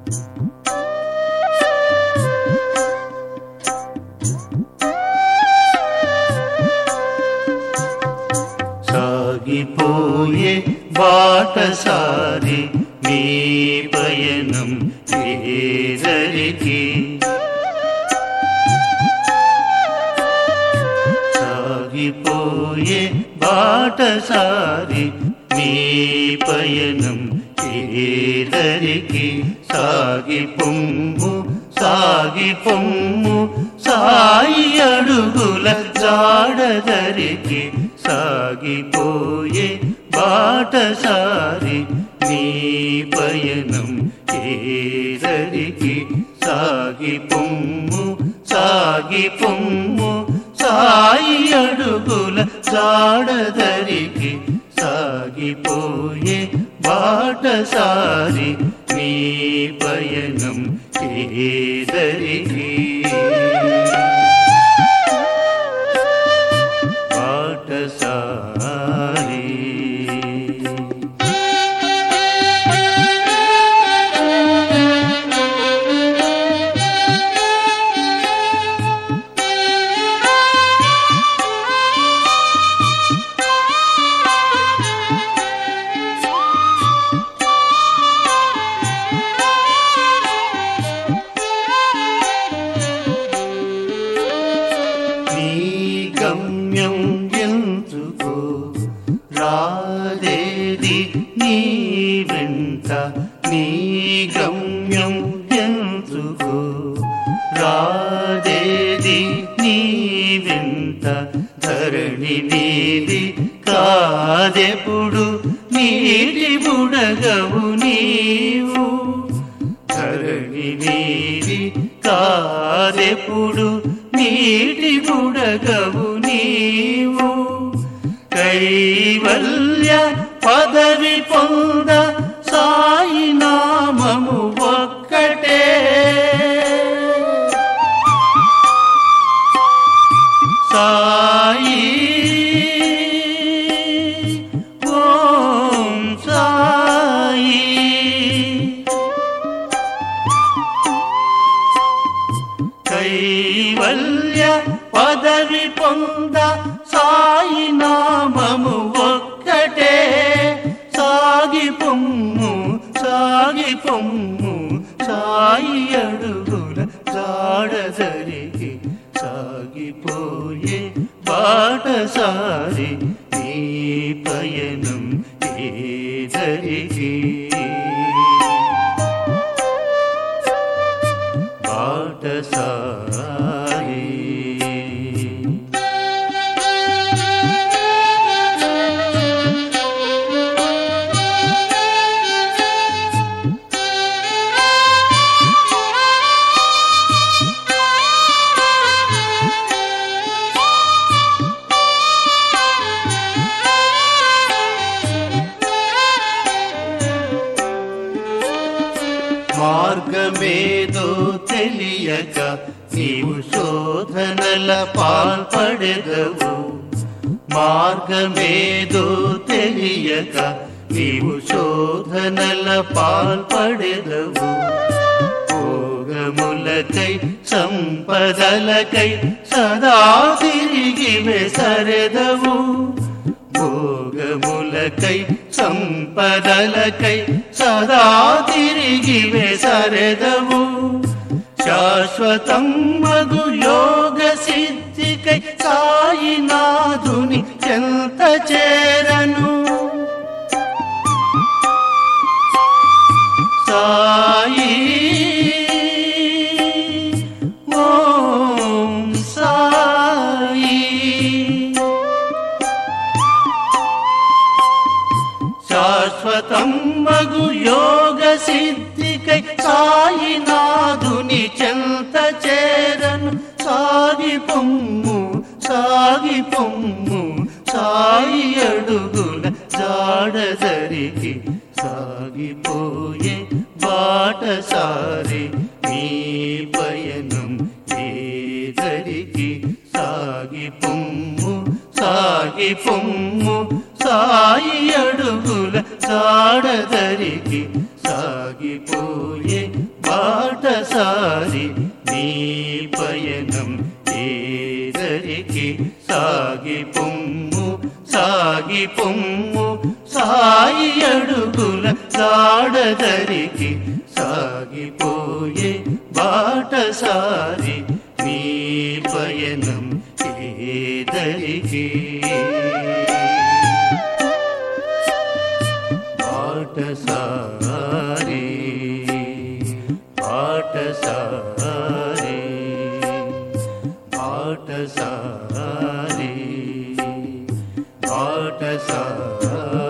సాగిపోయే బాటసారి నీ పయనం ఏదరికి సాగిపోయే బాటసారి నీ పయనం ఏదరికి సాగి పొమ్ము సాగి పొమ్ము సాయి అడుగుల జాడదరికి సాగిపోయే బాటసారి నీ పయనం ఏదరికి సాగి పొమ్ము సాగి పొమ్ము సాయి అడుగుల జాడదరికి సాగిపోయే బాటసారి నీ పయనం ఏదరికి బాటసారి నీ గమ్యం ఎందుకో రాదేది నీ వెంట నీ గమ్యం ఎందుకో రాదేది నీ వెంట ధరణి నీది కాదెప్పుడు నీటి బుడగవు నీవు ధరణి నీది కాదెప్పుడు నీటి బుడగవు నీవు కైవల్య పదవి పొంద సాయి నామము ఒక్కటే సాయి ఓం సాయి కైవల్య పదవి పొంద సాయి నామము ఒక్కటే సాగి పొమ్ము సాగి పొమ్ము సాయి అడుగుల జాడదరికి సాగిపోయే బాటసారి నీ పయనం ఏదరికి బాటసారి మార్గమేదో తెలియక నీవు శోధనల పాల్పడెదవు మార్గమేదో తెలియక నీవు శోధనల పాల్పడెదవు భోగములకై సంపదలకై సదా తిరిగి వెసరెదవు భోగములకై సంపదలకై సదా తిరిగి వెసరెదవు శాశ్వతం మగు యోగ సిద్ధికై సాయినాథుని చెంత చేరను సాయి ఓం సాయి శాశ్వతం మగు యోగ సిద్ధికై సాయినాథుని చెంత చేరను సాగి పొమ్ము సాగి పొమ్ము సాయి అడుగుల జాడదరికి సాగిపోయే బాటసారి నీ పయనం ఏదరికి సాగి పొమ్ము సాగి పొమ్ము సాయి అడుగుల జాడదరికి సాగిపోయే బాటసారి నీ పయనం ఏదరికి సాగి పొమ్ము సాగి పొమ్ము సాయి అడుగుల సాడదరికి సాగిపోయే బాటసారి నీ పయనం ఏదరికి బాటసారి బాటసారి బాటసారి బాటసారి